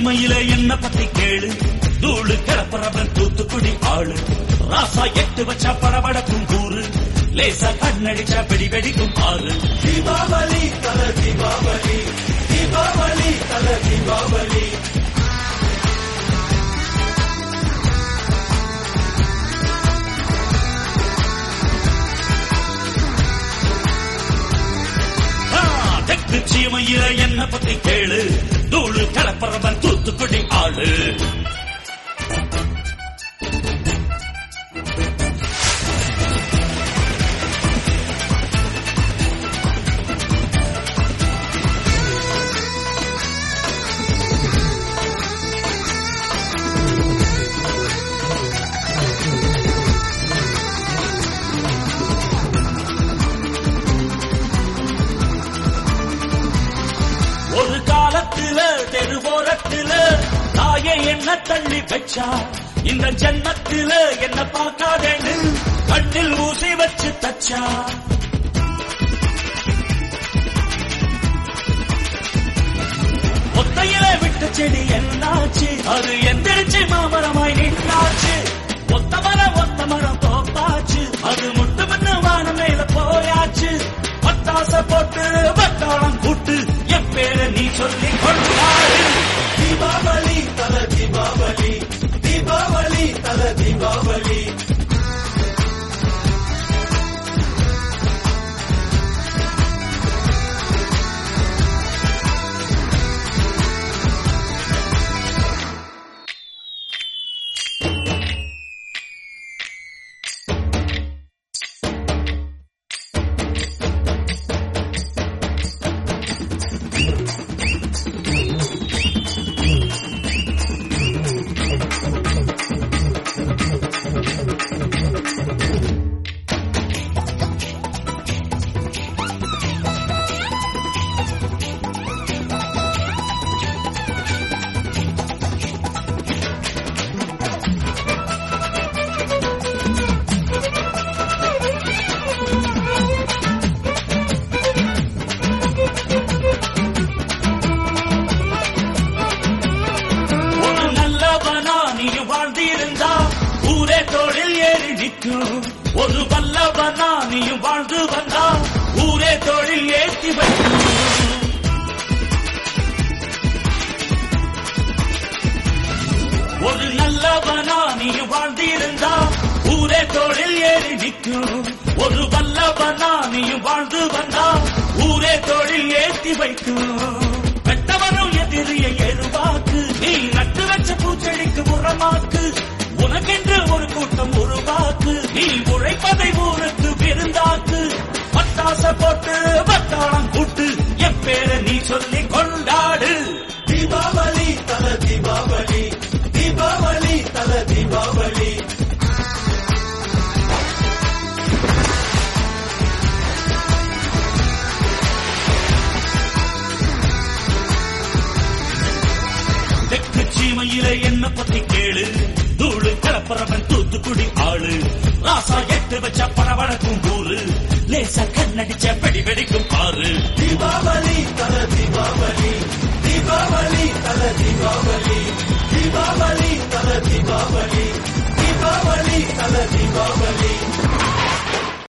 சீமையில என்ன பத்தி கேளு தூளு கிளப்புறவன் தூத்துக்குடி ஆளு ராசா எட்டு வச்சா படபடக்கும் கூறு லேசா கண்ணடிச்சா வெடி வெடிக்கும் ஆறு தீபாவளி தல தீபாவளி தீபாவளி தல தீபாவளி ஆ, தெற்கு சீமையில என்ன பத்தி கேளு தூளு கிளப்புறவன் தூத்துக்குடி ஆளு ஒரு காலத்துல தெருவோரத்துல தாயே என்ன தள்ளி வச்சா இந்த ஜன்னத்துல என்ன பார்க்காதேன்னு கண்ணில் ஊசி வச்சு தச்சா ஒத்தையில விட்ட செடி என்னாச்சு அது எந்திரிச்சு மாமரமாய் நின்னாச்சு ஒத்த மரம் ஒத்த மரம் தோப்பாச்சு அது முட்டு மண்ணு வானம் மேல போயாச்சு பட்டாச போட்டு பட்டாளம் கூட்டு என் பேரை நீ சொல்லி கொண்டாடு தீபாவளி தல தீபாவளி தீபாவளி தல தீபாவளி ஒரு நல்லவனா நீ வாழ்ந்திருந்தா ஊரே தோளில் ஏறி நிற்கும் ஒரு வல்லவனா நீ வாழ்ந்து வந்தா ஊரே தோளில் ஏற்றி வைக்கும் ஒரு நல்லவனா நீ வாழ்ந்திருந்தா ஊரே தோளில் ஏறி நிற்கும் ஒரு வல்லவனா நீ வாழ்ந்து வந்தா ஊரே தோளில் ஏற்றி வைக்கும் வெட்டவனும் எதிரிய எருவாக்கு நீ நட்டு வச்ச பூச்செடிக்கு உரமாக்கு உனக்கென்று ஒரு கூட்டம் உருவாக்கு நீ உழைப்பதை ஊருக்கு விருந்தாக்கு பட்டாச போட்டு பட்டாளம் கூட்டு என் பேரை நீ சொல்லி கொண்டாடு தீபாவளி தல தீபாவளி தீபாவளி தல தீபாவளி தெற்கு சீமையில என்ன பத்தி கேளு தூளு கலப்பறவன் தூத்துக்குடி ஆளு ராசா எட்டு வச்ச படவழக்கும் கூறு லேசா கண்ணடிச்ச வெடி வெடிக்கும் ஆறு தீபாவளி தல தீபாவளி தீபாவளி தல தீபாவளி தீபாவளி தல தீபாவளி தீபாவளி தல தீபாவளி